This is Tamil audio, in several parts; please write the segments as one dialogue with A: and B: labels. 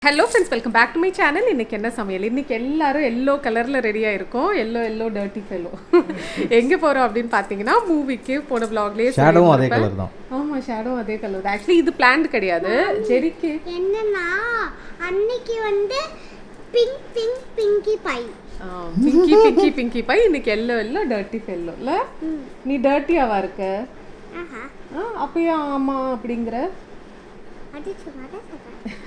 A: Hello friends welcome back to my channel இன்னைக்கு என்ன சமையல் இன்னைக்கு எல்லாரும் எல்லோ கலர்ல ரெடியா இருக்கோம் எல்லோ எல்லோ டர்ட்டி ஃபெல்லோ எங்க போறோம் அப்படின்னு பாத்தீங்கன்னா மூவிக்கு போன vlogலயே
B: ஷேடோவும் அதே
A: சொல்லியிருப்பேன்.
B: கலர் தான்
A: ஆமா ஷேடோ அதே கலர் தான் ஆக்சுவலி இது பிளான் கிடையாது ஜெரிக்கு
C: என்னன்னா அன்னைக்கு வந்து pink pink pinky bye
A: pinky pinky pinky bye இன்னைக்கு எல்லோ எல்லோ டர்ட்டி ஃபெல்லோ இல்ல நீ டர்ட்டியாவா இருக்க
C: ஆஹா
A: ஆ, அப்பயே ஆமா அப்படிங்கிற
C: அது சும்மா தான் சொல்றேன்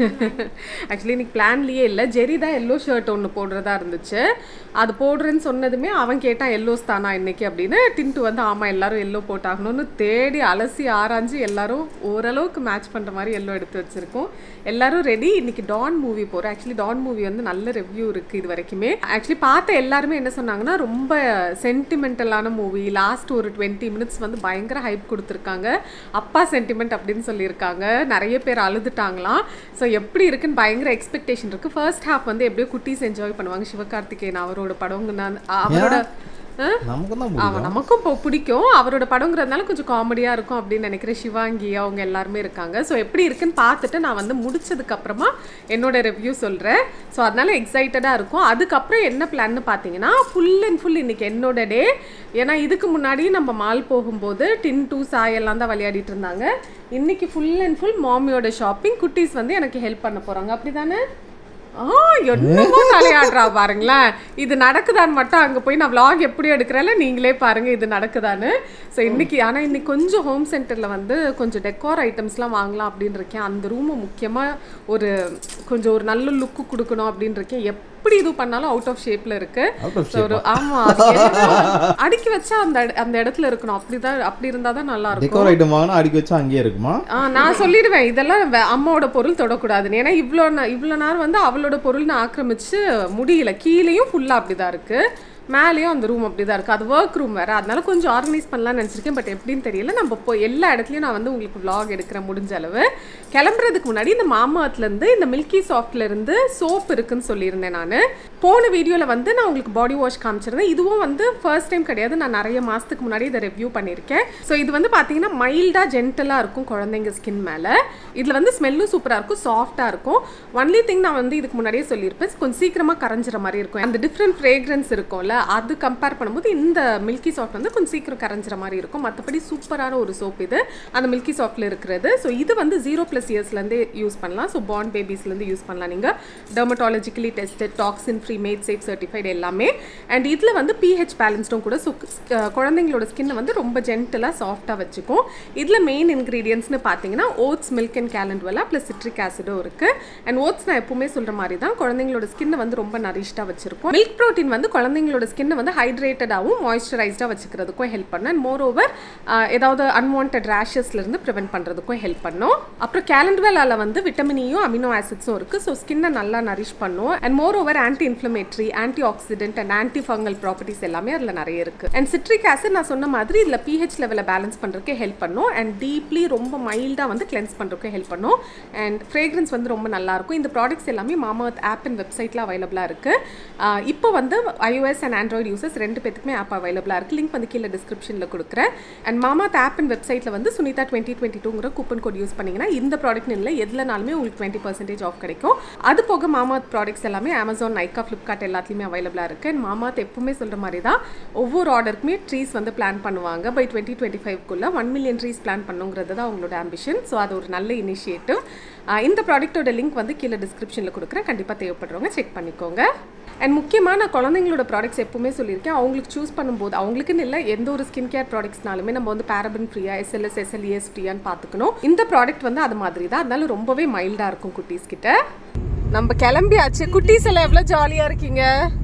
A: ஆக்சுவலி இன்னைக்கு பிளான்லயே இல்லை ஜெரி தான் எல்லோ ஷர்ட் ஒன்று போடுறதா இருந்துச்சு அது போடுறேன்னு சொன்னதுமே அவன் கேட்டான் எல்லோஸ் தானா இன்னைக்கு அப்படின்னு டின்ட்டு வந்து ஆமாம் எல்லாரும் எல்லோ போட்டாகணும்னு தேடி அலசி ஆராய்ஞ்சு எல்லாரும் ஓரளவுக்கு மேட்ச் பண்ணுற மாதிரி எல்லோ எடுத்து வச்சிருக்கோம் எல்லாரும் ரெடி இன்னைக்கு டான் மூவி போகிறோம் ஆக்சுவலி டான் மூவி வந்து நல்ல ரிவ்யூ இருக்குது இது வரைக்குமே ஆக்சுவலி பார்த்த எல்லாருமே என்ன சொன்னாங்கன்னா ரொம்ப சென்டிமெண்டலான மூவி லாஸ்ட் ஒரு டுவெண்ட்டி மினிட்ஸ் வந்து பயங்கர ஹைப் கொடுத்துருக்காங்க அப்பா சென்டிமெண்ட் அப்படின்னு சொல்லியிருக்காங்க நிறைய பேர் அழுதுட்டாங்களாம் ஸோ எப்படி இருக்குன்னு பயங்கர எக்ஸ்பெக்டேஷன் இருக்குது ஃபர்ஸ்ட் ஹாஃப் வந்து எப்படியோ குட்டீஸ் என்ஜாய் பண்ணுவாங்க சிவகார்த்திகேயன் அவரோட படங்க அவரோட ஆ?
B: நமக்கு தான்
A: அவன் நமக்கும் இப்போ பிடிக்கும் அவரோட படங்கிறதுனால கொஞ்சம் காமெடியாக இருக்கும் அப்படின்னு நினைக்கிறேன் சிவாங்கி அவங்க எல்லாருமே இருக்காங்க ஸோ எப்படி இருக்குன்னு பார்த்துட்டு நான் வந்து முடிச்சதுக்கு அப்புறமா என்னோட ரிவ்யூ சொல்கிறேன் ஸோ அதனால எக்ஸைட்டடாக இருக்கும் அதுக்கப்புறம் என்ன பிளான்னு பார்த்தீங்கன்னா ஃபுல் அண்ட் ஃபுல் இன்னைக்கு என்னோட டே ஏன்னா இதுக்கு முன்னாடி நம்ம மால் போகும்போது டின் டூ சாயெல்லாம் தான் விளையாடிட்டு இருந்தாங்க இன்னைக்கு ஃபுல் அண்ட் ஃபுல் மாமியோட ஷாப்பிங் குட்டீஸ் வந்து எனக்கு ஹெல்ப் பண்ண போகிறாங்க அப்படி தானே ஆ என்னமோ தலையாடுறா பாருங்களேன் இது நடக்குதான்னு மட்டும் அங்கே போய் நான் vlog எப்படி எடுக்கிறேன்ல நீங்களே பாருங்க இது நடக்குதான்னு ஸோ இன்னைக்கு ஆனால் இன்னைக்கு கொஞ்சம் ஹோம் சென்டரில் வந்து கொஞ்சம் டெக்கோர் ஐட்டம்ஸ்லாம் வாங்கலாம் அப்படின்னு இருக்கேன் அந்த ரூமை முக்கியமாக ஒரு கொஞ்சம் ஒரு நல்ல லுக்கு கொடுக்கணும் அப்படின்னு இருக்கேன் எப்படி இது பண்ணாலும் அவுட் ஆஃப் ஷேப்பில் இருக்கு
B: Out of
A: So, ஒரு ஆமாம் அது ஏன்னா அடுக்கி வச்சா அந்த இட- அந்த இடத்துல இருக்கணும் அப்படிதான் அப்படி இருந்தால் தான் நல்லா இருக்கும்
B: டெக்கோர் ஐட்டம் வாங்கினா அடிக்க வச்சா அங்கேயே இருக்குமா
A: ஆ நான் சொல்லிடுவேன் இதெல்லாம் வே- அம்மாவோட பொருள் தொடக்கூடாதுன்னு ஏன்னா இவ்வளோ நா- இவ்வளோ நேரம் வந்து அவளோட பொருள்னு ஆக்கிரமிச்சு முடியல கீழேயும் ஃபுல்லாக அப்படிதான் இருக்கு மேலேயும் அந்த ரூம் அப்படிதான் இருக்கு அது ஒர்க் ரூம் வேற அதனால கொஞ்சம் ஆர்கனைஸ் பண்ணலாம்னு நினச்சிருக்கேன் பட் எப்படின்னு தெரியல நம்ம இப்போ எல்லா இடத்துலையும் நான் வந்து உங்களுக்கு vlog எடுக்கிறேன் முடிஞ்ச அளவு கிளம்புறதுக்கு முன்னாடி இந்த மாமாத்துல இருந்து இந்த மில்கி சாஃப்ட்ல இருந்து சோப் இருக்குன்னு சொல்லியிருந்தேன் நான் போன வீடியோவில் வந்து நான் உங்களுக்கு பாடி வாஷ் காமிச்சிருந்தேன் இதுவும் வந்து ஃபர்ஸ்ட் டைம் கிடையாது நான் நிறைய மாதத்துக்கு முன்னாடி இதை ரிவ்யூ பண்ணியிருக்கேன் ஸோ இது வந்து பார்த்தீங்கன்னா மைல்டாக ஜென்டலாக இருக்கும் குழந்தைங்க ஸ்கின் மேலே இதில் வந்து ஸ்மெல்லும் சூப்பராக இருக்கும் சாஃப்டாக இருக்கும் ஒன்லி திங் நான் வந்து இதுக்கு முன்னாடியே சொல்லியிருப்பேன் கொஞ்சம் சீக்கிரமாக கரைஞ்சிற மாதிரி இருக்கும் அந்த டிஃப்ரெண்ட் ஃப்ரேக்ரன்ஸ் இருக்கும்ல அது கம்பேர் பண்ணும்போது இந்த மில்கி சாஃப்ட் வந்து கொஞ்சம் சீக்கிரம் கரைஞ்சிற மாதிரி இருக்கும் மற்றபடி சூப்பரான ஒரு சோப் இது அந்த மில்கி சாஃப்ட்ல இருக்கிறது ஸோ இது வந்து ஜீரோ ப்ளஸ் இயர்ஸ்லேருந்தே யூஸ் பண்ணலாம் ஸோ பார்ன் பேபிஸ்லேருந்து யூஸ் பண்ணலாம் நீங்கள் dermatologically tested toxin free made safe certified எல்லாமே அண்ட் இதில் வந்து பிஹெச் பேலன்ஸ்டும் கூட ஸோ குழந்தைங்களோட ஸ்கின்னை வந்து ரொம்ப ஜென்டலாக சாஃப்டாக வச்சுக்கும் இதில் மெயின் இன்க்ரீடியன்ட்ஸ்னு பார்த்தீங்கன்னா oats milk and calendula plus citric ஆசிடும் இருக்குது அண்ட் ஓட்ஸ் நான் எப்பவுமே சொல்கிற மாதிரி தான் குழந்தைங்களோட ஸ்கின்னை வந்து ரொம்ப நரிஷ்டாக வச்சிருக்கும் மில்க் ப்ரோட்டீன் வந்து குழந்தைங்களோட ஸ்கின்னை வந்து ஹைட்ரேட்டடாகவும் மாய்ஸ்சரைஸ்டாக வச்சுக்கிறதுக்கும் ஹெல்ப் பண்ணும் அண்ட் மோர் ஓவர் ஏதாவது அன்வான்ட் ரேஷஸ்லேருந்து ப்ரிவென்ட் பண்ணுறதுக்கும் ஹெல்ப் பண்ணும் அப்புறம் கேலண்ட்வெலால வந்து விட்டமினியும் அமினோ ஆசிட்ஸும் இருக்குது ஸோ ஸ்கின்னை நல்லா நரிஷ் பண்ணும் and more over anti inflammatory anti oxidant and anti fungal properties எல்லாமே அதில் நிறைய இருக்குது அண்ட் சிட்ரிக் ஆசிட் நான் சொன்ன மாதிரி இதில் பிஹெச் லெவலை பேலன்ஸ் பண்ணுறதுக்கு ஹெல்ப் பண்ணும் அண்ட் டீப்லி ரொம்ப மைல்டாக வந்து கிளென்ஸ் பண்ணுறதுக்கு ஹெல்ப் பண்ணும் அண்ட் ஃப்ரேக்ரன்ஸ் வந்து ரொம்ப நல்லா இருக்கும் இந்த ப்ராடக்ட்ஸ் எல்லாமே மாமாவத் ஆப் அண்ட் வெப்சைட்டில் அவைலபிளாக இருக்குது இப்போ வந்து iOS அண்ட் ஆண்ட்ராய்டு யூசர்ஸ் ரெண்டு பேத்துக்குமே ஆப் அவைலபிளாக இருக்குது லிங்க் வந்து கீழே டிஸ்கிரிப்ஷனில் கொடுக்குறேன் அண்ட் மாமாத் ஆப் அண்ட் வெப்சைட்டில் வந்து சுனிதா டுவெண்ட்டி டுவெண்ட்டி டூங்கிற கூப்பன் கோட் யூஸ் பண்ணிங்கன்னா இந்த ப்ராடக்ட் இல்லை எதுலனாலுமே உங்களுக்கு டுவெண்ட்டி பர்சன்டேஜ் ஆஃப் கிடைக்கும் அது போக மாமாத் ப்ராடக்ட்ஸ் எல்லாமே அமேசான் நைக்கா ஃப்ளிப்கார்ட் எல்லாத்துலேயுமே அவைலபிளாக இருக்குது அண்ட் மாமாத் எப்பவுமே சொல்கிற மாதிரி தான் ஒவ்வொரு ஆர்டருக்குமே ட்ரீஸ் வந்து பிளான் பண்ணுவாங்க பை டுவெண்ட்டி டுவெண்ட்டி ஃபைவ்க்குள்ளே ஒன் மில்லியன் ட்ரீஸ் பிளான் பண்ணுங்கிறது தான் அவங்களோட ஆம்பிஷன் ஸோ அது ஒரு நல்ல இனிஷியேட்டிவ் இந்த ப்ராடக்ட்டோட லிங்க் வந்து கீழே டிஸ்கிரிப்ஷனில் கொடுக்குறேன் கண்டிப்பாக தேவைப்படுறவங்க செக் பண்ணிக்கோங்க அண்ட் முக்கியமாக நான் குழந்தைங்களோட ப்ராடக்ட்ஸ் எப்பவுமே சொல்லியிருக்கேன் அவங்களுக்கு சூஸ் பண்ணும்போது அவங்களுக்குன்னு இல்லை எந்த ஒரு ஸ்கின் கேர் ப்ராடக்ட்ஸ்னாலுமே நம்ம வந்து பேரபன் ஃப்ரீயாக எஸ்எல்எஸ் எஸ்எல்இஎஸ் ஃப்ரீயான்னு பார்த்துக்கணும் இந்த ப்ராடக்ட் வந்து அது மாதிரி தான் அதனால ரொம்பவே மைல்டாக இருக்கும் குட்டீஸ் கிட்ட நம்ம கிளம்பியாச்சு குட்டீஸ் எல்லாம் எவ்வளோ ஜாலியாக இருக்கீங்க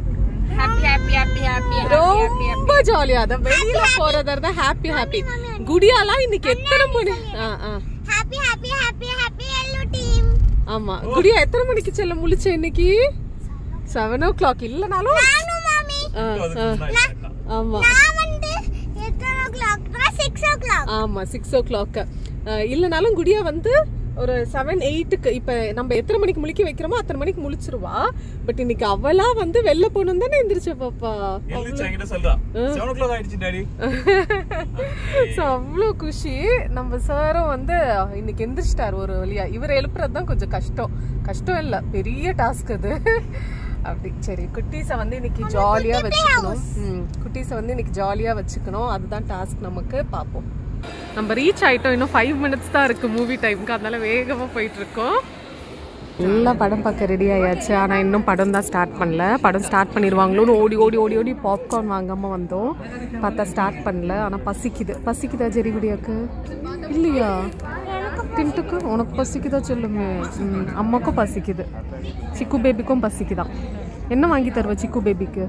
A: ரொம்ப ஜாலியா அத வெளியில போறதா இருந்தா ஹாப்பி ஹாப்பி குடியாலாம் இன்னைக்கு எத்தனை மணி ஆ, ஆ.
C: Happy happy happy happy yellow team
A: ஆமா குடியா எத்தனை மணிக்கு செல்ல முழிச்ச இன்னைக்கு செவன் ஓ கிளாக் இல்லனாலும்
C: நானு மாமி
A: ஆ, ஆ. ஆமா
C: நான் வந்து எத்தனை o'clock six o'clock
A: ஆமா சிக்ஸ் ஓ கிளாக் இல்லனாலும் குடியா வந்து ஒரு செவன் எயிட்டுக்கு இப்ப நம்ம எத்தனை மணிக்கு முழிக்க வைக்கிறோமோ அத்தனை மணிக்கு முழிச்சிருவா பட் இன்னைக்கு அவளா வந்து வெளில போகணும் தானே எந்திரிச்ச பாப்பா
D: எழுந்துச்சு என்கிட்ட சொல்றா செவன் ஓ கிளாக் ஆயிடுச்சு டாடி
A: ஸோ அவ்வளோ குஷி நம்ம சாரும் வந்து இன்னைக்கு எந்திரிச்சிட்டாரு ஒரு வழியா இவர் எழுப்புறது தான் கொஞ்சம் கஷ்டம் கஷ்டம் இல்லை பெரிய டாஸ்க் அது அப்படி சரி குட்டீஸை வந்து இன்னைக்கு ஜாலியாக வச்சுக்கணும் ம் குட்டீஸை வந்து இன்னைக்கு ஜாலியாக வச்சுக்கணும் அதுதான் டாஸ்க் நமக்கு பார்ப்போம் நம்ம ரீச் ஆயிட்டோம் இன்னும் ஃபைவ் மினிட்ஸ் தான் இருக்கு மூவி டைமுக்கு அதனால வேகமாக போயிட்டு இருக்கோம் எல்லாம் படம் பார்க்க ரெடி ஆயாச்சு ஆனால் இன்னும் படம் தான் ஸ்டார்ட் பண்ணல படம் ஸ்டார்ட் பண்ணிடுவாங்களோன்னு ஓடி ஓடி ஓடி ஓடி பாப்கார்ன் வாங்காமல் வந்தோம் பார்த்தா ஸ்டார்ட் பண்ணல ஆனால் பசிக்குது பசிக்குதா ஜெரிகுடியாக்கு இல்லையா டின்ட்டுக்கு உனக்கு பசிக்குதா சொல்லுமே ம், அம்மாக்கும் பசிக்குது சிக்கு பேபிக்கும் பசிக்குதான் என்ன வாங்கி தருவ சிக்கு பேபிக்கு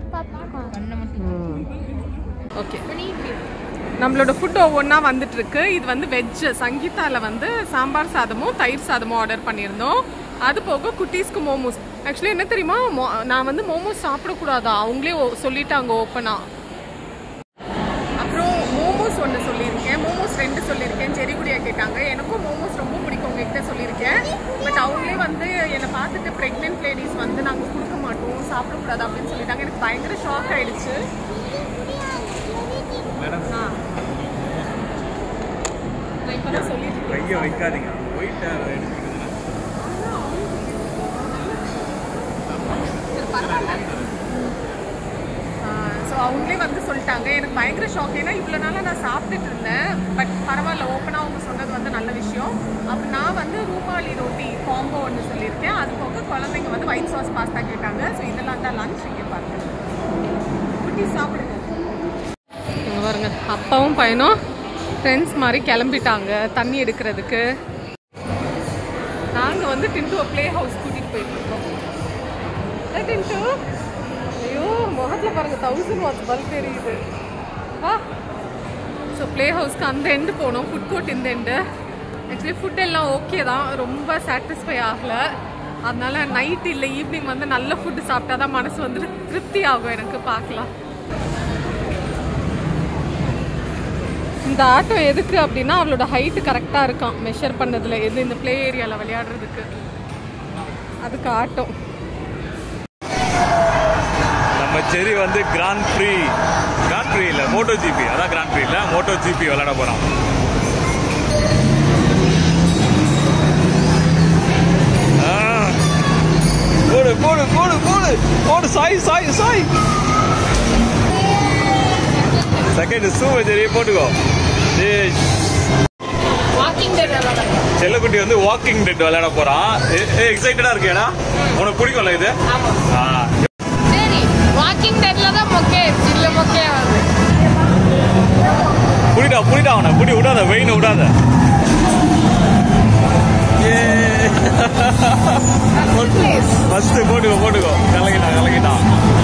A: ஓகே நம்மளோட ஃபுட் ஒவ்வொன்றா வந்துட்டு இருக்கு இது வந்து வெஜ் சங்கீதால வந்து சாம்பார் சாதமும் தயிர் சாதமும் ஆர்டர் பண்ணியிருந்தோம் அது போக குட்டீஸ்க்கு மோமோஸ் ஆக்சுவலி என்ன தெரியுமா மோ- நான் வந்து மோமோஸ் சாப்பிடக்கூடாதா அவங்களே ஓ- சொல்லிட்டாங்க ஓப்பனா அப்புறம் மோமோஸ் ஒன்று சொல்லியிருக்கேன் மோமோஸ் ரெண்டு சொல்லியிருக்கேன் செரிகுடியா கேட்டாங்க எனக்கும் மோமோஸ் ரொம்ப பிடிக்கும் உங்ககிட்ட சொல்லியிருக்கேன் பட் அவங்களே வந்து என்னை பார்த்துட்டு ப்ரெக்னென்ட் லேடிஸ் வந்து நாங்கள் கொடுக்க மாட்டோம் சாப்பிடக்கூடாது அப்படின்னு சொல்லிட்டாங்க எனக்கு பயங்கர ஷாக் ஆயிடுச்சு ஆ நான் இப்போ தான் சொல்லியிருக்கேன்
D: கையை வைக்காதீங்க போயிட்டு
A: ஸோ அவங்களே வந்து சொல்லிட்டாங்க எனக்கு பயங்கர ஷாக் ஏன்னா இவ்வளோ நாளாக நான் சாப்பிட்டுட்டு இருந்தேன் பட் பரவாயில்ல ஓப்பனாக அவங்க சொன்னது வந்து நல்ல விஷயம் அப்போ நான் வந்து ரூமாலி ரோட்டி காம்போ ஒன்று சொல்லியிருக்கேன் அது போக குழந்தைங்க வந்து ஒயிட் சாஸ் பாஸ்தா கேட்டாங்க ஸோ இதெல்லாம் தான் லஞ்ச் இங்கே பாருங்க குட்டி சாப்பிடுங்க இங்க பாருங்க அப்பாவும் பையனும் ஃப்ரெண்ட்ஸ் மாதிரி கிளம்பிட்டாங்க தண்ணி எடுக்கிறதுக்கு நாங்கள் வந்து டின்ட்டு ப்ளே ஹவுஸ் கூட்டிகிட்டு போயிட்டுருக்கோம் ஏ டின்ட்டு ஐயோ முகத்தில் பாருங்க தௌசண்ட் வாட்ஸ் பல்ப் தெரியுது வா ஸோ ப்ளே ஹவுஸ்க்கு அந்த எண்டு போனோம் ஃபுட் கோர்ட் இந்த எண்டு ஆக்சுவலி ஃபுட் எல்லாம் ஓகே தான் ரொம்ப சாட்டிஸ்ஃபை ஆகலை அதனால நைட் இல்லை ஈவினிங் வந்து நல்ல ஃபுட்டு சாப்பிட்டா தான் மனசு வந்து திருப்தி ஆகும் எனக்கு பார்க்கலாம் இந்த ஆட்டோ எதுக்கு அப்படின்னா அவளோட ஹைட்டு கரெக்டாக இருக்கான் மெஷர் பண்ணதில் எது இந்த ப்ளே ஏரியாவில் விளையாடுறதுக்கு அதுக்கு ஆட்டோ
D: நம்ம செரி வந்து கிராண்ட் ப்ரீ கிராண்ட் ப்ரீ இல்ல மோட்டோ ஜிபி அதான் கிராண்ட் ப்ரீ இல்ல மோட்டோ ஜிபி விளையாட போறோம் ஆ. போடு போடு போடு போடு போடு சாய் சாய் சாய் செகண்ட் சூப்பர் சரி போட்டுக்கோ ஏய், செல்லக்குட்டி வந்து வாக்கிங் டெட் விளையாட போறான் எக்ஸைட்டடா இருக்கியாடா உனக்கு பிடிக்கும்ல இது ஆ.
E: சரி வாக்கிங் டெட்ல தான் மொக்கே சில்ல மொக்கே ஆகுது
D: புடிடா புடிடா அவனை புடி விடாத வெயின விடாத ஃபர்ஸ்ட் போட்டுக்கோ போட்டுக்கோ கலக்கிட்டான் கலக்கிட்டான்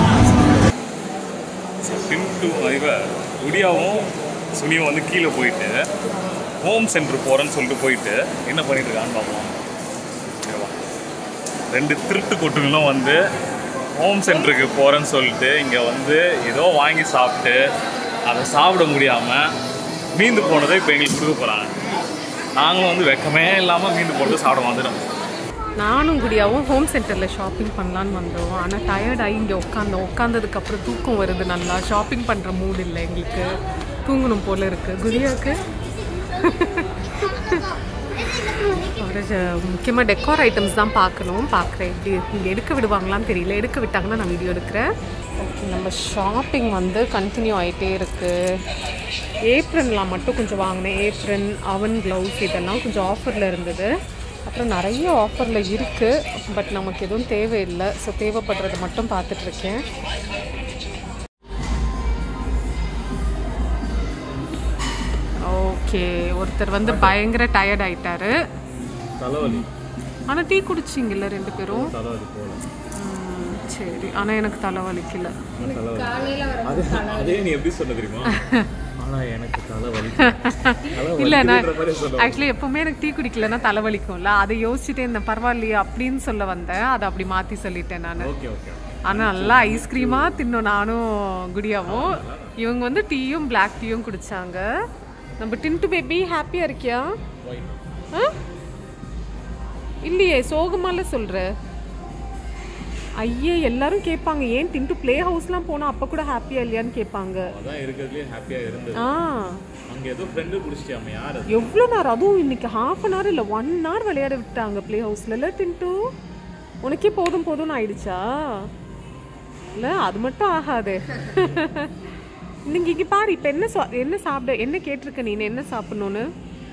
D: பின்டு இவ குடியாவும் சுனியும் வந்து கீழே போயிட்டு ஹோம் சென்டர் போறேன்னு சொல்லிட்டு போயிட்டு என்ன பண்ணிட்டு இருக்கான்னு பார்ப்போம் இங்க வா. ரெண்டு திருட்டு கொட்டுங்களும் வந்து ஹோம் சென்டருக்கு போகிறேன்னு சொல்லிட்டு இங்கே வந்து ஏதோ வாங்கி சாப்பிட்டு அதை சாப்பிட முடியாமல் மீந்து போனதை இப்போ எங்களுக்கு கொடுக்க போகிறாங்க நாங்களும் வந்து வெக்கமே இல்லாமல் மீந்து போனதை சாப்பிட வந்துடும்
A: நானும் குடியாவும் ஹோம் சென்டரில் ஷாப்பிங் பண்ணலான்னு வந்தோம் ஆனால் டயர்டாகி இங்கே உட்காந்தோம் உட்காந்ததுக்கு அப்புறம் தூக்கம் வருது நல்லா ஷாப்பிங் பண்ணுற மூட் இல்லை எங்களுக்கு தூங்கணும் போல இருக்கு குடியாவுக்கு ஒரு முக்கியமாக டெக்கார் ஐட்டம்ஸ் தான் பார்க்கணும் பார்க்குறேன் எப்படி இங்கே எடுக்க விடுவாங்களான்னு தெரியல எடுக்க விட்டாங்கன்னா நான் வீடியோ எடுக்கிறேன் ஓகே நம்ம ஷாப்பிங் வந்து கண்டினியூ ஆகிட்டே இருக்குது ஏப்ரன்லாம் மட்டும் கொஞ்சம் வாங்கினேன் ஏப்ரன் அவன் க்ளவுஸ் இதெல்லாம் கொஞ்சம் ஆஃபரில் இருந்தது அப்புறம் நிறைய ஆஃபரில் இருக்குது பட் நமக்கு எதுவும் தேவையில்லை ஸோ தேவைப்படுறத மட்டும் பார்த்துட்ருக்கேன் ஓகே ஒருத்தர் வந்து பயங்கர டயர்ட் ஆயிட்டாரு
D: தலைவலி
A: ஆனால் டீ குடிச்சிங்கல்ல ரெண்டு பேரும்
D: தலைவலி போல
A: ம், சரி ஆனால் எனக்கு தலைவலிக்கல
D: அதே நீ எப்படி சொன்ன தெரியுமா ஆனால் எனக்கு தலைவலி
A: இல்லை நான் ஆக்சுவலி எப்பவுமே எனக்கு டீ குடிக்கலன்னா தலைவலிக்கும்ல அதை யோசிச்சுட்டே இருந்தேன் பரவாயில்லையே அப்படின்னு சொல்ல வந்தேன் அதை அப்படி மாற்றி சொல்லிட்டேன் நான்
D: ஓகே ஓகே
A: ஆனால் நல்லா ஐஸ்கிரீமாக தின்னோம் நானும் குடியாவும் இவங்க வந்து டீயும் பிளாக் டீயும் குடிச்சாங்க நம்ம டின்ட்டு பேபி ஹாப்பியாக இருக்கியா ஆ இல்லையே சோகமால சொல்ற ஐயே எல்லாரும் கேட்பாங்க ஏன் டின்ட்டு ப்ளே ஹவுஸ்லாம் போனா அப்ப கூட ஹாப்பியா இல்லையான்னு கேட்பாங்க
D: அதான் இருக்கிறதுலே ஹாப்பியா இருந்தது
A: ஆ
D: அங்க ஏதோ ஃப்ரெண்டு பிடிச்சிட்டாம யார் அது
A: எவ்வளோ நேரம் அதுவும் இன்னைக்கு ஹாஃப் அன் ஹவர் இல்லை ஒன் ஹவர் விளையாட விட்டாங்க ப்ளே ஹவுஸ்ல இல்லை டின்ட்டு உனக்கே போதும் போதும்னு ஆயிடுச்சா இல்லை அது மட்டும் ஆகாது நீங்க இங்க பாரு இப்போ என்ன சா- என்ன சாப்பிட என்ன கேட்டிருக்க நீ என்ன சாப்பிடணும்னு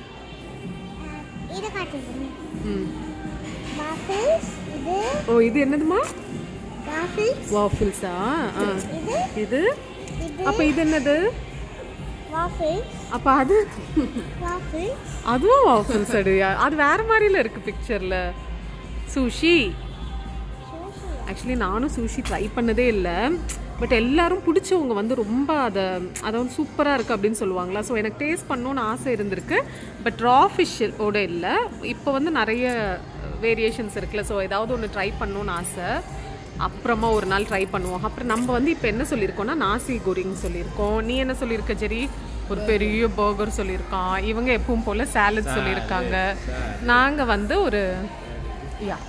C: இது காட்டுங்க
A: ம்
C: வாஃபிள்ஸ் இது
A: ஓ இது என்னதுமா
C: வாஃபிள்ஸ்
A: வாஃபிள்ஸா ஆ
C: இது
A: இது
C: இது
A: அப்போ இது என்னது
C: வாஃபிள்ஸ்
A: அப்போ அது
C: வாஃபிள்ஸ்
A: அதுவும் வாஃபிள்ஸ் அடியா அது வேற மாதிரில இருக்கு பிக்சர்ல சுஷி ஆக்சுவலி நானும் சுஷி ட்ரை பண்ணதே இல்லை பட் எல்லாரும் பிடிச்சவங்க வந்து ரொம்ப அதை அதை வந்து சூப்பராக இருக்குது அப்படின்னு சொல்லுவாங்களா ஸோ எனக்கு டேஸ்ட் பண்ணணும்னு ஆசை இருந்திருக்கு பட் ரா ஃபிஷ்ஷோட இல்லை இப்போ வந்து நிறைய வேரியேஷன்ஸ் இருக்குல்ல ஸோ ஏதாவது ஒன்று ட்ரை பண்ணணும்னு ஆசை அப்புறமா ஒரு நாள் ட்ரை பண்ணுவோம் அப்புறம் நம்ம வந்து இப்போ என்ன சொல்லியிருக்கோம்னா நாசி கோரிங் சொல்லியிருக்கோம் நீ என்ன சொல்லியிருக்க ஜெரி ஒரு பெரிய பர்கர் சொல்லியிருக்கான் இவங்க எப்பவும் போல் சாலட் சொல்லியிருக்காங்க நாங்கள் வந்து ஒரு யா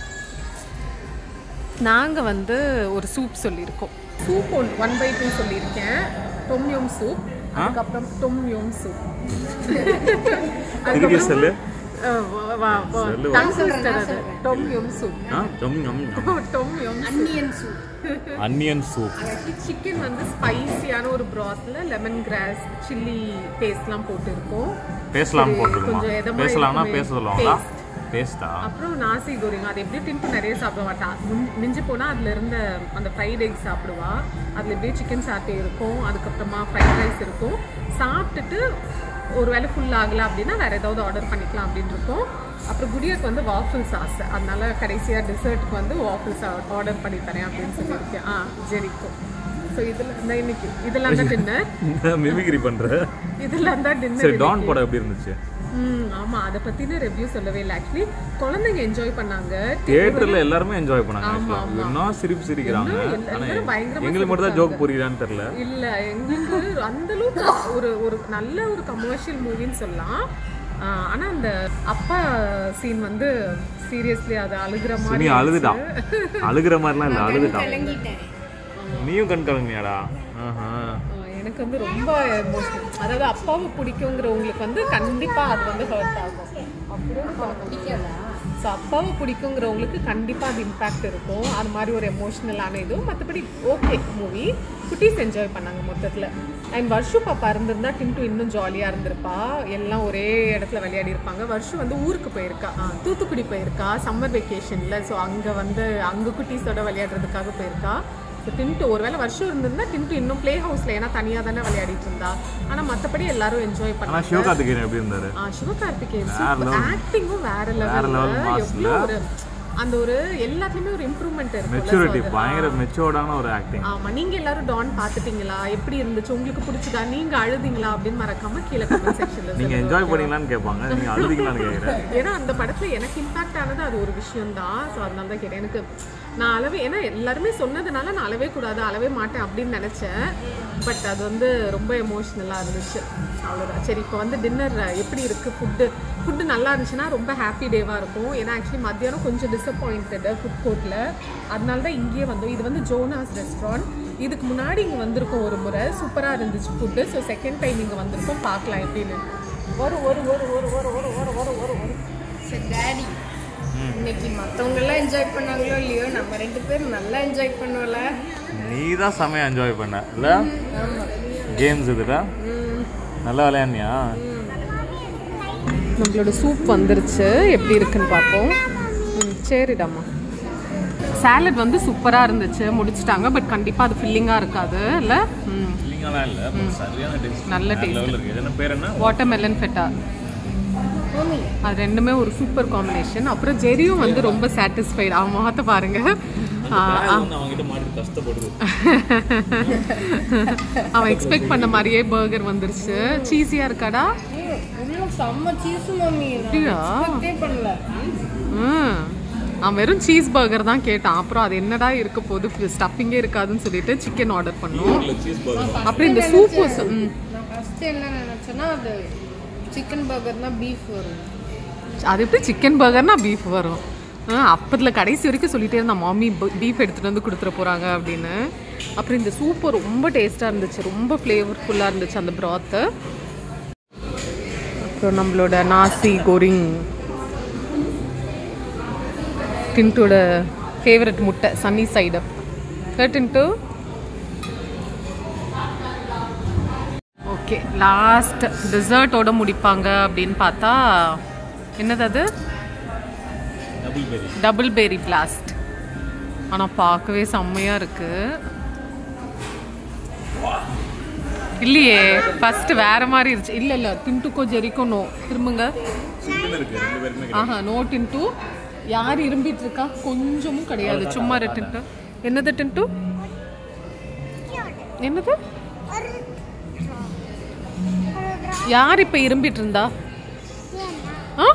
A: நாங்கள் வந்து ஒரு சூப் சொல்லியிருக்கோம் soup one one by two சொல்லியிருக்கேன் டொம்யோம் சூப் அதுக்கப்புறம் டொம்யோம் சூப்
D: திருப்பி சொல்லு
A: டொம்யோம் சூப் டொம்யோம்
E: அன்னியன் சூப்
D: அன்னியன் சூப்
A: சிக்கன் வந்து ஸ்பைசியான ஒரு ப்ராத்ல லெமன் கிராஸ் சில்லி பேஸ்ட்லாம் போட்டு இருக்கும்
D: பேசலாம்
A: சரி,
D: போட்டுருக்குமா
A: கொஞ்சம் எதமா
D: பேசலாம்னா
A: இருக்குமே.
D: பேச சொல்லுவாங்களா
A: Paste.
D: பேஸ்டா
A: அப்புறம் நாசி கோரிங் அது எப்படி டின்ட்டு நிறைய சாப்பிட மாட்டான் முன்- மிஞ்சி போனால் அதில் இருந்த அந்த ஃப்ரைட் எக் சாப்பிடுவா அதில் எப்படியே சிக்கன் சாட்டே இருக்கும் அதுக்கப்புறமா ஃப்ரைட் ரைஸ் இருக்கும் சாப்பிட்டுட்டு ஒரு வேளை ஃபுல் ஆகல அப்படின்னா வேற ஏதாவது ஆர்டர் பண்ணிக்கலாம் அப்படின்னு இருக்கும் அப்புறம் குடியாக்கு வந்து வாஃபிள்ஸ் ஆசை அதனால கடைசியாக டெசர்ட்டுக்கு வந்து வாஃபிள்ஸ் ஆர்டர் பண்ணி தரேன் அப்படின்னு சொல்லியிருக்கேன் ஆ ஜெரிக்கும் ஸோ இதில் இந்த இன்னைக்கு இதெல்லாம் தான் டின்னர்
D: மிமிக்ரி பண்ற
A: இதெல்லாம் தான்
D: சரி
A: டின்னர்
D: டான் படம் எப்படி இருந்துச்சு
A: ம் ஆமா அதை பத்தின ரிவ்யூ சொல்லவே இல்லை ஆக்சுவலி குழந்தைங்க என்ஜாய் பண்ணாங்க
D: தியேட்டர்ல எல்லாருமே என்ஜாய் பண்ணாங்க
A: ஆமா,
D: actually.
A: ஆமா.
D: என்ன சிரிப்பு சிரிக்கிறாங்க
A: இன்னும்
D: ஆனா
A: எல்லாரும் பயங்கரமா
D: எங்களுக்கு மட்டும் தான் ஜோக் புரியுதான்னு தெரியல
A: இல்ல எங்களுக்கு அந்த அளவுக்கு ஒரு ஒரு நல்ல ஒரு கமர்ஷியல் மூவின்னு சொல்லலாம் ஆஹ் ஆனா அந்த அப்பா சீன் வந்து சீரியஸ்லி அது அழுகிற
D: சுனி
A: மாதிரி
D: அழுதுட்டான் அழுகிற மாதிரிலாம் இல்ல அழுதுட்டான்
E: கலங்கிட்டேன்
D: நீயும் கண் கலங்கியாடா ஆஹா
A: ஆஹ் எனக்கு வந்து ரொம்ப எமோஷனல் அதாவது அப்பாவை பிடிக்குங்கிறவங்களுக்கு வந்து கண்டிப்பா அது வந்து ஹர்ட் ஆகும்
E: பிடிக்காதா
A: ஸோ அப்பாவை பிடிக்குங்கிறவங்களுக்கு கண்டிப்பாக அது இம்பாக்ட் இருக்கும் அது மாதிரி ஒரு எமோஷ்னலான இதுவும் மற்றபடி ஓகே மூவி குட்டீஸ் என்ஜாய் பண்ணாங்க மொத்தத்தில் அண்ட் வர்ஷு பாப்பா இருந்திருந்தா டின்ட்டு இன்னும் ஜாலியாக இருந்திருப்பா எல்லாம் ஒரே இடத்துல விளையாடி இருப்பாங்க வர்ஷு வந்து ஊருக்கு போயிருக்கா ஆ, தூத்துக்குடி போயிருக்கா சம்மர் வெக்கேஷனில் ஸோ அங்கே வந்து அங்கே குட்டீஸோட விளையாடுறதுக்காக போயிருக்கா ஸோ டின்ட்டு ஒருவேளை வருஷம் இருந்திருந்தா டின்ட்டு இன்னும் ப்ளே ஹவுஸில் ஏன்னா தனியாக தானே விளையாடிட்டு இருந்தா ஆனால் மற்றபடி எல்லாரும் என்ஜாய்
D: ஆனா
A: பண்ணாங்க
D: சிவகார்த்திகேயன் எப்படி இருந்தாரு
A: ஆ, சிவகார்த்திகேயன்
D: வேற
A: சூப்பர்
D: level.
A: ஆக்டிங்கும் வேற
D: வேற level
A: லெவல்ல
D: mass
A: எவ்வளோ ஒரு அந்த ஒரு எல்லாத்துலயுமே ஒரு இம்ப்ரூவ்மெண்ட் இருக்கு
D: மெச்சூரிட்டி பயங்கர மெச்சூர்டான ஒரு ஆக்டிங்
A: ஆமா நீங்க எல்லாரும் டான் பாத்துட்டீங்களா எப்படி இருந்துச்சு உங்களுக்கு பிடிச்சதா நீங்க அழுதீங்களா அப்படின்னு மறக்காம கீழே கமெண்ட் செக்ஷன்ல
D: நீங்க என்ஜாய் பண்ணீங்களான்னு கேட்பாங்க நீங்க அழுதிங்களான்னு கேக்குறேன்
A: ஏன்னா அந்த படத்துல எனக்கு இம்பாக்ட் ஆனது அது ஒரு விஷயம் தான் ஸோ அதனால தான் கேட்டேன் எனக்கு நான் அளவே ஏன்னா எல்லாருமே சொன்னதுனால நான் அளவே கூடாது அளவே மாட்டேன் அப்படின்னு நினைச்சேன் பட் அது வந்து ரொம்ப எமோஷ்னலாக இருந்துச்சு அவ்வளோதான் சரி இப்போ வந்து டின்னர் எப்படி இருக்கு ஃபுட்டு ஃபுட்டு நல்லா இருந்துச்சுன்னா ரொம்ப ஹாப்பி டேவாக இருக்கும் ஏன்னா ஆக்சுவலி மத்தியானம் கொஞ்சம் டிசப்பாயிண்டடு ஃபுட் கோர்ட்டில் அதனால தான் இங்கேயே வந்தோம் இது வந்து ஜோனாஸ் ரெஸ்டாரண்ட் இதுக்கு முன்னாடி இங்கே வந்திருக்கோம் ஒரு முறை சூப்பராக இருந்துச்சு ஃபுட்டு ஸோ செகண்ட் டைம் இங்கே வந்திருக்கோம் பார்க்கலாம் எப்படின்னு ஒரு ஒரு ஒரு ஒரு ஒரு ஒரு ஒரு ஒரு ஒரு ஒரு
E: சரி டேடி இன்னைக்கு மத்தவங்க எல்லாம் என்ஜாய் பண்ணாங்களோ இல்லையோ நம்ம ரெண்டு பேரும் நல்லா என்ஜாய் பண்ணுவோம்ல
D: நீ தான் செமையா என்ஜாய் பண்ண இல்ல கேம்ஸ் இதுல நல்லா விளையாடினியா
A: நம்மளோட சூப் வந்துருச்சு எப்படி இருக்குன்னு பார்ப்போம் ம் சரிடாம்மா சாலட் வந்து சூப்பராக இருந்துச்சு முடிச்சிட்டாங்க பட் கண்டிப்பாக அது ஃபில்லிங்காக இருக்காது இல்லை ம்
D: இல்லைங்களா இல்ல சரியான டேஸ்ட்
A: நல்ல taste.
D: லெவல் இருக்கு என்ன பேர் என்ன
A: வாட்டர் மெலன் ஃபெட்டா அது ரெண்டுமே ஒரு சூப்பர் காம்பினேஷன் அப்புறம் ஜெரியும் வந்து ரொம்ப சாட்டிஸ்ஃபைடு அவன் முகத்தை பாருங்க ஆ, ஆ.
D: வந்து அவங்க கிட்ட மாட்டி கஷ்டப்படுது
A: அவன் எக்ஸ்பெக்ட் பண்ண மாதிரியே பர்கர் வந்துருச்சு சீஸியாக இருக்காடா
E: உள்ள செம்ம சீஸ் மம்மி
A: அப்படியா?
E: எக்ஸ்பெக்டே பண்ணல
A: ம் அவன் வெறும் சீஸ் பர்கர் தான் கேட்டான் அப்புறம் அது என்னடா இருக்க போது ஸ்டஃபிங்கே இருக்காதுன்னு சொல்லிட்டு சிக்கன் ஆர்டர் பண்ணோம்
D: சீஸ் பர்கர்
A: அப்புறம் இந்த சூப் ம்
E: நான் ஃபர்ஸ்ட் என்ன நினைச்சேன்னா அது சிக்கன் பர்கர்னா பீஃப் வரும்
A: அது எப்படி சிக்கன் பர்கர்னா பீஃப் வரும் அப்பத்தில் கடைசி வரைக்கும் சொல்லிட்டே இருந்தா மாமி பீஃப் எடுத்துகிட்டு வந்து கொடுத்துட போகிறாங்க அப்படின்னு அப்புறம் இந்த சூப்பு ரொம்ப டேஸ்ட்டாக இருந்துச்சு ரொம்ப ஃப்ளேவர்ஃபுல்லாக இருந்துச்சு அந்த ப்ராத்து அப்புறம் நம்மளோட நாசி கோரிங் டின்ட்டோட ஃபேவரட் முட்டை சன்னி சைடு டின்ட்டு ஓகே லாஸ்ட் டிசர்ட்டோட முடிப்பாங்க அப்படின்னு பார்த்தா என்னது அது
B: double berry
A: double berry blast ஆனால் பார்க்கவே செம்மையாக இருக்கு இல்லையே ஃபர்ஸ்ட் வேற மாதிரி இருந்துச்சு இல்லை இல்லை டின்ட்டுக்கோ ஜெரிக்கோ நோ திரும்புங்க
B: இருக்கு ரெண்டு பேருமே
A: ஆஹா நோ டின்ட்டு யார் இரும்பிட்டு இருக்கா கொஞ்சமும் கிடையாது சும்மா இரு டின்ட்டு என்னது டின்ட்டு என்னது யார் இப்போ இரும்பிட்டு இருந்தா ஆ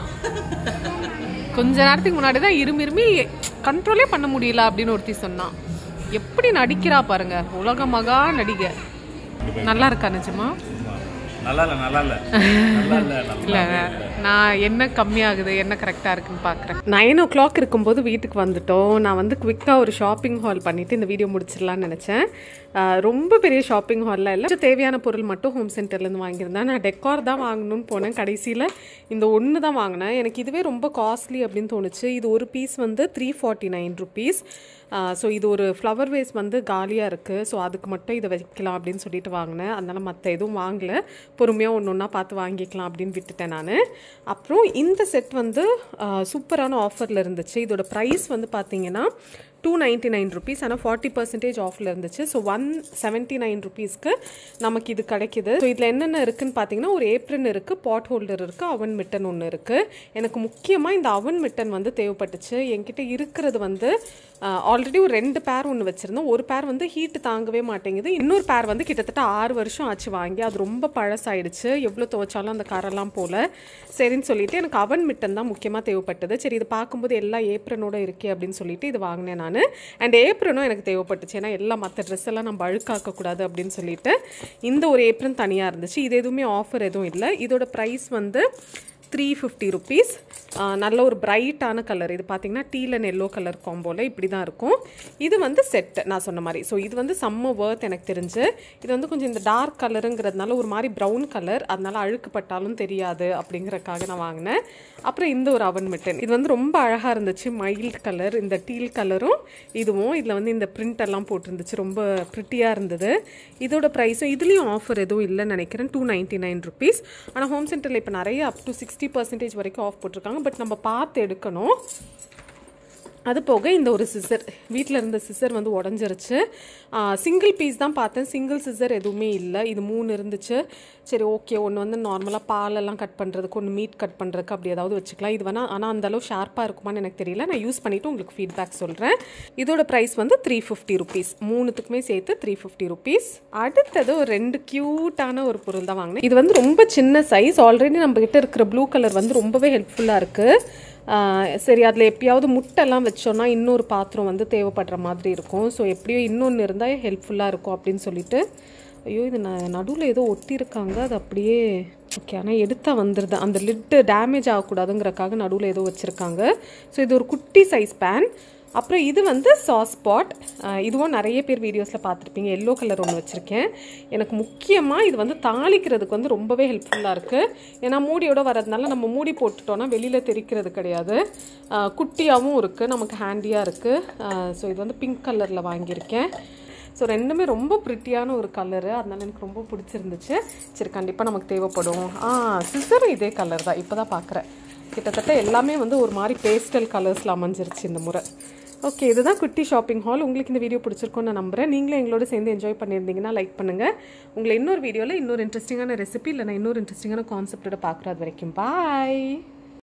A: கொஞ்ச நேரத்துக்கு முன்னாடி தான் இருமி இருமி கண்ட்ரோலே பண்ண முடியல அப்படின்னு ஒருத்தி சொன்னான் எப்படி நடிக்கிறா பாருங்க உலக மகா நடிகை நல்லா இருக்கா நிஜமா
B: நல்லா இல்ல நல்லா இல்ல நல்லா இல்ல
A: இல்லை நான் என்ன கம்மியாகுது என்ன கரெக்டாக இருக்குன்னு பார்க்குறேன் நைன் ஓ கிளாக் இருக்கும்போது வீட்டுக்கு வந்துட்டோம் நான் வந்து குவிக்காக ஒரு ஷாப்பிங் ஹால் பண்ணிவிட்டு இந்த வீடியோ முடிச்சிடலான்னு நினச்சேன் ஆஹ் ரொம்ப பெரிய ஷாப்பிங் ஹாலில் இல்லை கொஞ்சம் தேவையான பொருள் மட்டும் ஹோம் சென்டர்லேருந்து வாங்கியிருந்தேன் நான் டெக்கார் தான் வாங்கணும்னு போனேன் கடைசியில் இந்த ஒன்று தான் வாங்கினேன் எனக்கு இதுவே ரொம்ப காஸ்ட்லி அப்படின்னு தோணுச்சு இது ஒரு பீஸ் வந்து three forty nine rupees so இது ஒரு ஃப்ளவர் வேஸ் வந்து காலியாக இருக்குது ஸோ அதுக்கு மட்டும் இதை வைக்கலாம் அப்படின்னு சொல்லிட்டு வாங்கினேன் அதனால் மற்ற எதுவும் வாங்கல பொறுமையாக ஒன்று ஒன்றா பார்த்து வாங்கிக்கலாம் அப்படின்னு விட்டுட்டேன் நான் அப்புறம் இந்த செட் வந்து சூப்பரான ஆஃபரில் இருந்துச்சு இதோட ப்ரைஸ் வந்து பார்த்தீங்கன்னா டூ நைன்ட்டி நைன் ருபீஸ் ஆனால் ஃபார்ட்டி பர்சன்டேஜ் ஆஃபில் இருந்துச்சு ஸோ ஒன் செவன்ட்டி நைன் ருபீஸ்க்கு நமக்கு இது கிடைக்குது ஸோ இதில் என்னென்ன இருக்குன்னு பார்த்தீங்கன்னா ஒரு ஏப்ரன் இருக்குது பாட் ஹோல்டர் இருக்குது அவன் மிட்டன் ஒன்று இருக்குது எனக்கு முக்கியமாக இந்த அவன் மிட்டன் வந்து தேவைப்பட்டுச்சு என்கிட்ட இருக்கிறது வந்து ஆல்ரெடி ஒரு ரெண்டு பேர் ஒன்று வச்சுருந்தோம் ஒரு பேர் வந்து ஹீட்டு தாங்கவே மாட்டேங்குது இன்னொரு பேர் வந்து கிட்டத்தட்ட ஆறு வருஷம் ஆச்சு வாங்கி அது ரொம்ப பழசாயிடுச்சு எவ்வளோ துவைச்சாலும் அந்த கரெல்லாம் போல சரின்னு சொல்லிட்டு எனக்கு அவன் மிட்டன் தான் முக்கியமாக தேவைப்பட்டது சரி இது பார்க்கும்போது எல்லா ஏப்ரனோட இருக்கே அப்படின்னு சொல்லிட்டு இது வாங்கினேன் நான் அண்ட் ஏப்ரனும் எனக்கு தேவைப்பட்டுச்சு ஏன்னா எல்லா மற்ற ட்ரெஸ் எல்லாம் நம்ம அழுக்காக்கக்கூடாது அப்படின்னு சொல்லிட்டு இந்த ஒரு ஏப்ரன் தனியாக இருந்துச்சு இது எதுவுமே ஆஃபர் எதுவும் இல்லை இதோட ப்ரைஸ் வந்து த்ரீ ஃபிஃப்டி ருபீஸ் நல்ல ஒரு பிரைட்டான கலர் இது பார்த்தீங்கன்னா டீல் அண்ட் எல்லோ கலர் காம்போல இப்படி தான் இருக்கும் இது வந்து செட்டு நான் சொன்ன மாதிரி ஸோ இது வந்து செம்ம ஒர்த் எனக்கு தெரிஞ்சு இது வந்து கொஞ்சம் இந்த டார்க் கலருங்கிறதுனால ஒரு மாதிரி ப்ரௌன் கலர் அதனால அழுக்கு பட்டாலும் தெரியாது அப்படிங்கறக்காக நான் வாங்கினேன் அப்புறம் இந்த ஒரு அவன் மிட்டன் இது வந்து ரொம்ப அழகாக இருந்துச்சு மைல்ட் கலர் இந்த டீல் கலரும் இதுவும் இதில் வந்து இந்த பிரிண்ட் எல்லாம் போட்டிருந்துச்சு ரொம்ப ப்ரிட்டியாக இருந்தது இதோட ப்ரைஸும் இதுலேயும் ஆஃபர் எதுவும் இல்லைன்னு நினைக்கிறேன் டூ நைன்ட்டி நைன் ருபீஸ் ஆனால் ஹோம் சென்டரில் இப்போ நிறைய அப் டு சிக்ஸ்டி பர்சன்டேஜ் வரைக்கும் ஆஃப் போட்டிருக்காங்க பட் நம்ம பார்த்து எடுக்கணும் அது போக இந்த ஒரு சிசர் வீட்டில் இருந்த சிசர் வந்து உடஞ்சிருச்சு சிங்கிள் பீஸ் தான் பார்த்தேன் சிங்கிள் சிசர் எதுவுமே இல்லை இது மூணு இருந்துச்சு சரி ஓகே ஒன்று வந்து நார்மலாக பாலெல்லாம் கட் பண்ணுறதுக்கு ஒன்று மீட் கட் பண்ணுறதுக்கு அப்படி ஏதாவது வச்சுக்கலாம் இது வேணால் ஆனால் அந்தளவு ஷார்ப்பாக இருக்குமான்னு எனக்கு தெரியல நான் யூஸ் பண்ணிவிட்டு உங்களுக்கு ஃபீட்பேக் சொல்கிறேன் இதோட ப்ரைஸ் வந்து த்ரீ ஃபிஃப்டி ருபீஸ் மூணுத்துக்குமே சேர்த்து த்ரீ ஃபிஃப்டி ருபீஸ் அடுத்தது ஒரு ரெண்டு க்யூட்டான ஒரு பொருள் தான் வாங்கினேன் இது வந்து ரொம்ப சின்ன சைஸ் ஆல்ரெடி நம்ம கிட்ட இருக்கிற ப்ளூ கலர் வந்து ரொம்பவே ஹெல்ப்ஃபுல்லாக இருக்குது ஆஹ் சரி அதில் எப்பயாவது முட்டைலாம் வச்சோன்னா இன்னொரு பாத்திரம் வந்து தேவைப்படுற மாதிரி இருக்கும் ஸோ எப்படியோ இன்னொன்று இருந்தால் ஹெல்ப்ஃபுல்லாக இருக்கும் அப்படின்னு சொல்லிட்டு ஐயோ இது ந நடுவில் ஏதோ ஒட்டியிருக்காங்க அது அப்படியே ஓகே ஆனால் எடுத்தால் வந்துடுது அந்த லிட்டு டேமேஜ் ஆகக்கூடாதுங்கிறக்காக நடுவில் ஏதோ வச்சுருக்காங்க ஸோ இது ஒரு குட்டி சைஸ் பேன் அப்புறம் இது வந்து சாஸ் பாட் இதுவும் நிறைய பேர் வீடியோஸில் பார்த்துருப்பீங்க எல்லோ கலர் ஒன்று வச்சுருக்கேன் எனக்கு முக்கியமாக இது வந்து தாளிக்கிறதுக்கு வந்து ரொம்பவே ஹெல்ப்ஃபுல்லாக இருக்குது ஏன்னா மூடியோட வரதுனால நம்ம மூடி போட்டுட்டோன்னா வெளியில் தெரிக்கிறது கிடையாது ஆஹ் குட்டியாகவும் இருக்குது நமக்கு ஹேண்டியாக இருக்குது ஸோ இது வந்து பிங்க் கலரில் வாங்கியிருக்கேன் ஸோ ரெண்டுமே ரொம்ப ப்ரிட்டியான ஒரு கலரு அதனால எனக்கு ரொம்ப பிடிச்சிருந்துச்சு சரி கண்டிப்பாக நமக்கு தேவைப்படும் ஆ சிசரும் இதே கலர் தான் இப்போ தான் பார்க்குறேன் கிட்டத்தட்ட எல்லாமே வந்து ஒரு மாதிரி பேஸ்டல் கலர்ஸில் அமைஞ்சிருச்சு இந்த முறை ஓகே இதுதான் குட்டி ஷாப்பிங் ஹால் உங்களுக்கு இந்த வீடியோ பிடிச்சிருக்கும்னு நான் நம்புறேன் நீங்களும் எங்களோட சேர்ந்து என்ஜாய் பண்ணியிருந்தீங்கன்னா லைக் பண்ணுங்கள் உங்களை இன்னொரு வீடியோவில் இன்னொரு இன்ட்ரெஸ்டிங்கான ரெசிபி இல்லைனா இன்னொரு இன்ட்ரெஸ்டிங்கான கான்செப்டோட பார்க்குறது வரைக்கும் பாய்